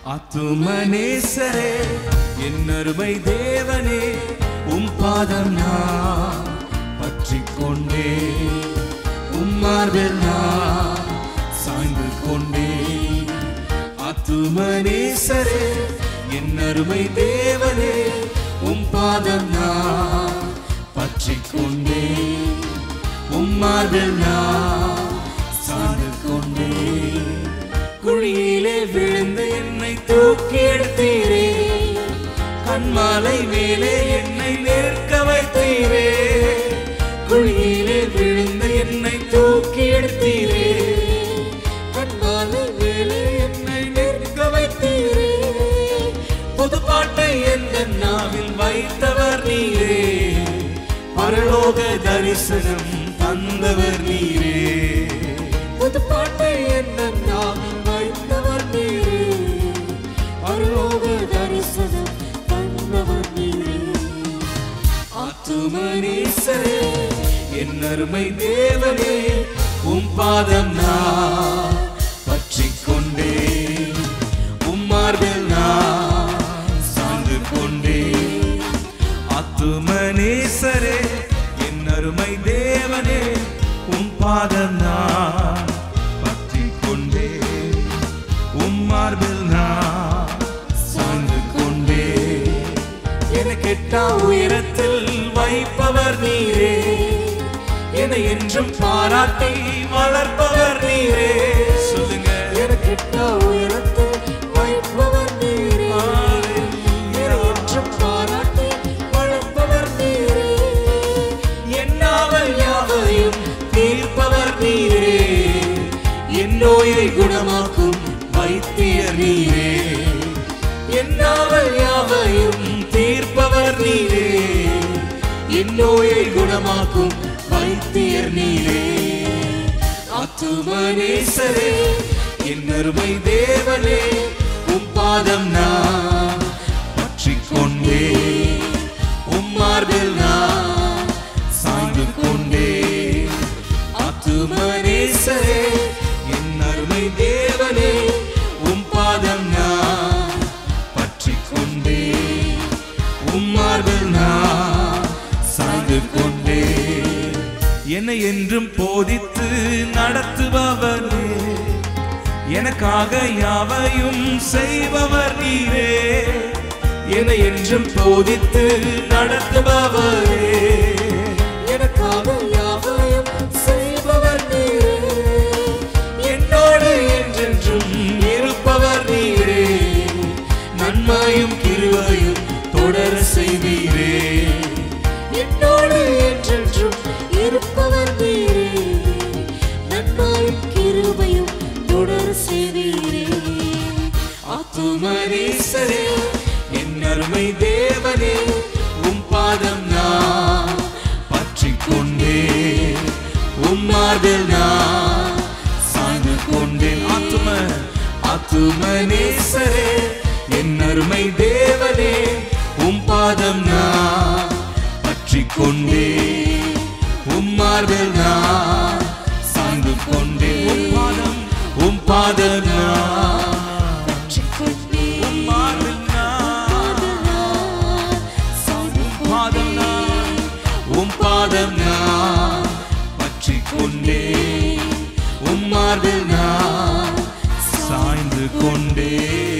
ஆத்துமனேசரே என் அருமை தேவனே உம் பாதம் நான் பற்றிக் கொண்டே உம் மார்பில் நான் சாய்ந்து கொண்டே ஆத்துமனேசரே என் அருமை தேவனே உம் பாதம் நான் பற்றிக் கொண்டே உம் மார்பில் நான் சாய்ந்து கொண்டே குழியிலே விழுந்து என்னை தூக்கி எடுத்தீரே கண்மாலை மேலே என்னை நிற்க வைத்தீரே குழியிலே விழுந்து என்னை தூக்கி எடுத்தீரே கண்மாலை மேலே என்னை நிற்க வைத்தீரே புது பாட்டை எந்த நாவில் வைத்தவர் நீரே பரலோக தரிசனம் தந்தவர் நீரே புது பாட்டை என்ன நாவில் வைத்தவர் நீரே பரலோக தரிசனம் தந்தவர் நீரே ஆத்துமனீசரே என் அருமை தேவனே உம் பாதம் நான் பற்றிக் கொண்டே உம் மார்பில் நான் சார்ந்து கொண்டே ஆத்துமனீசரே என் அருமை தேவனே உம் பாதம் நான் பற்றிக் கொண்டே உம் மார்பில் நான் சார்ந்து கொண்டே எனக்கு எட்டா உயரத்தில் வைப்பவர் நீரே என்னை என்றும் பாராட்டி வளர்ப்பவர் நீரே சொல்லுங்க எனக்கு எட்டா உயரத்தில் வைப்பவர் நீரே. என்னை என்றும் பாராட்டி வளர்ப்பவர் நீரே. என்னாவல் யாவையும் தீர்ப்பவர் நீரே என் நோயை குணமாக்கும் வைத்தியர் நீரே என்னாவல் யாவையும் தீர்ப்பவர் நீரே என் நோயை குணமாக்கும் வைத்தியர் நீரே ஆத்துமனேசரே என் அருமை தேவனே உம் பாதம் நான் பற்றிக் கொண்டே உம் மார்பில் நான் சாய்ந்து கொண்டே ஆத்துமனேசரே என் அருமை தேவனே உம் பாதம் நான் பற்றிக் கொண்டே உம் மார்பில் நான் சாய்ந்து கொண்டே என்னை என்றும் போதித்து நடத்துபவரே எனக்காக யாவையும் செய்பவர் நீரே என்னை என்றும் போதித்து நடத்துபவரே எனக்காக யாவையும் செய்பவர் நீரே. என்னோடு என்றென்றும் இருப்பவர் நீரே நன்மையும் கிருபையும் தொடர செய்வீரே என்னோடு என்றென்றும் இருப்பவர் நீரே. நன்மையும் கிருபையும் தொடர செய்வீரே. ஆத்துமரீசரே என் அருமை தேவனே உம் பாதம் நான் பற்றிக் கொண்டே உம் மார்பில் நான் சாய்ந்து கொண்டேன் ஆத்தும ஆத்துமனேசரே என் அருமை தேவனே உம் பாதம் நான் பற்றிக் கொண்டே உம் மார்பில் நான் சாய்ந்து கொண்டே உம் பாதம் உம் பாதம் நான் பற்றிக் கொண்டே உம் மார்பில் நான் நான் சாய்ந்து பாதம் நான் உம் பாதம் நான் பற்றிக் கொண்டே உம் மார்பில் நான் சாய்ந்து கொண்டே